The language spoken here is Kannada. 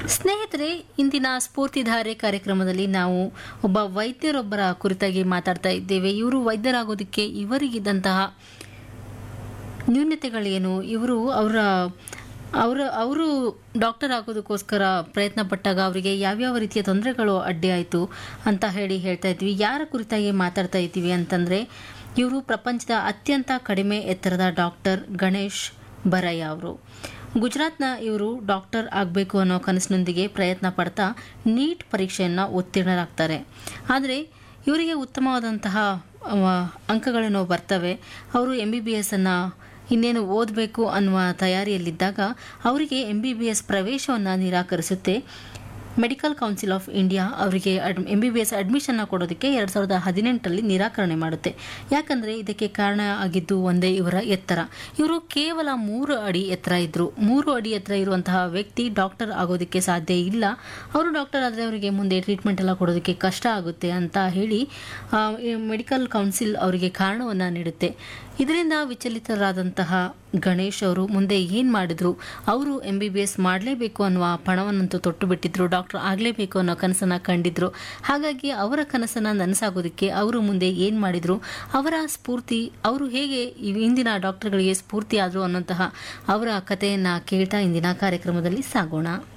ಸ್ನೇಹಿತರೆ ಇಂದಿನ ಸ್ಫೂರ್ತಿಧಾರೆ ಕಾರ್ಯಕ್ರಮದಲ್ಲಿ ನಾವು ಒಬ್ಬ ವೈದ್ಯರೊಬ್ಬರ ಕುರಿತಾಗಿ ಮಾತಾಡ್ತಾ ಇದ್ದೇವೆ ಇವರು ವೈದ್ಯರಾಗೋದಕ್ಕೆ ಇವರಿಗಿದ್ದಂತಹ ನ್ಯೂನತೆಗಳೇನು ಇವರು ಅವರ ಅವರ ಅವರು ಡಾಕ್ಟರ್ ಆಗೋದಕ್ಕೋಸ್ಕರ ಪ್ರಯತ್ನ ಪಟ್ಟಾಗ ಅವರಿಗೆ ಯಾವ್ಯಾವ ರೀತಿಯ ತೊಂದರೆಗಳು ಅಡ್ಡಿ ಆಯಿತು ಅಂತ ಹೇಳಿ ಹೇಳ್ತಾ ಇದ್ವಿ ಯಾರ ಕುರಿತಾಗಿ ಮಾತಾಡ್ತಾ ಇದ್ದೀವಿ ಅಂತಂದರೆ ಇವರು ಪ್ರಪಂಚದ ಅತ್ಯಂತ ಕಡಿಮೆ ಎತ್ತರದ ಡಾಕ್ಟರ್ ಗಣೇಶ್ ಬರಯ್ಯ ಅವರು ಗುಜರಾತ್ನ ಇವರು ಡಾಕ್ಟರ್ ಆಗಬೇಕು ಅನ್ನೋ ಕನಸಿನೊಂದಿಗೆ ಪ್ರಯತ್ನ ಪಡ್ತಾ ನೀಟ್ ಪರೀಕ್ಷೆಯನ್ನು ಉತ್ತೀರ್ಣರಾಗ್ತಾರೆ ಆದರೆ ಇವರಿಗೆ ಉತ್ತಮವಾದಂತಹ ಅವ, ಅಂಕಗಳೇನೋ ಬರ್ತವೆ ಅವರು ಎಂ ಬಿ ಬಿ ಎಸ್ ಅನ್ನು ಇನ್ನೇನು ಓದಬೇಕು ಅನ್ನುವ ತಯಾರಿಯಲ್ಲಿದ್ದಾಗ ಅವರಿಗೆ ಎಂ ಬಿ ಬಿ ಎಸ್ ಪ್ರವೇಶವನ್ನು ನಿರಾಕರಿಸುತ್ತೆ ಮೆಡಿಕಲ್ ಕೌನ್ಸಿಲ್ ಆಫ್ ಇಂಡಿಯಾ ಅವರಿಗೆ ಅಡ್ ಎಂ ಬಿ ಬಿ ಎಸ್ ಅಡ್ಮಿಷನ್ನ ಕೊಡೋದಕ್ಕೆ ಎರಡು ಸಾವಿರದ ಹದಿನೆಂಟರಲ್ಲಿ ನಿರಾಕರಣೆ ಮಾಡುತ್ತೆ ಯಾಕಂದರೆ ಇದಕ್ಕೆ ಕಾರಣ ಆಗಿದ್ದು ಒಂದೇ ಇವರ ಎತ್ತರ ಇವರು ಕೇವಲ ಮೂರು ಅಡಿ ಎತ್ತರ ಇದ್ದರು ಮೂರು ಅಡಿ ಎತ್ತರ ಇರುವಂತಹ ವ್ಯಕ್ತಿ ಡಾಕ್ಟರ್ ಆಗೋದಕ್ಕೆ ಸಾಧ್ಯ ಇಲ್ಲ ಅವರು ಡಾಕ್ಟರ್ ಆದರೆ ಅವರಿಗೆ ಮುಂದೆ ಟ್ರೀಟ್ಮೆಂಟ್ ಎಲ್ಲ ಕೊಡೋದಕ್ಕೆ ಕಷ್ಟ ಆಗುತ್ತೆ ಅಂತ ಹೇಳಿ ಆ, ಈ ಮೆಡಿಕಲ್ ಕೌನ್ಸಿಲ್ ಅವರಿಗೆ ಕಾರಣವನ್ನು ನೀಡುತ್ತೆ ಇದರಿಂದ ವಿಚಲಿತರಾದಂತಹ ಗಣೇಶ್ ಅವರು ಮುಂದೆ ಏನು ಮಾಡಿದ್ರು ಅವರು ಎಂ ಬಿ ಬಿ ಎಸ್ ಮಾಡಲೇಬೇಕು ಅನ್ನುವ ಪಣವನ್ನಂತೂ ತೊಟ್ಟು ಬಿಟ್ಟಿದ್ರು ಡಾಕ್ಟರ್ ಆಗಲೇಬೇಕು ಅನ್ನೋ ಕನಸನ್ನು ಕಂಡಿದ್ರು ಹಾಗಾಗಿ ಅವರ ಕನಸನ್ನು ನನಸಾಗೋದಕ್ಕೆ ಅವರು ಮುಂದೆ ಏನು ಮಾಡಿದ್ರು ಅವರ ಸ್ಫೂರ್ತಿ ಅವರು ಹೇಗೆ ಈ ಇಂದಿನ ಡಾಕ್ಟರ್ಗಳಿಗೆ ಸ್ಫೂರ್ತಿ ಆದರು ಅನ್ನೋಂತಹ ಅವರ ಕಥೆಯನ್ನು ಕೇಳ್ತಾ ಇಂದಿನ ಕಾರ್ಯಕ್ರಮದಲ್ಲಿ ಸಾಗೋಣ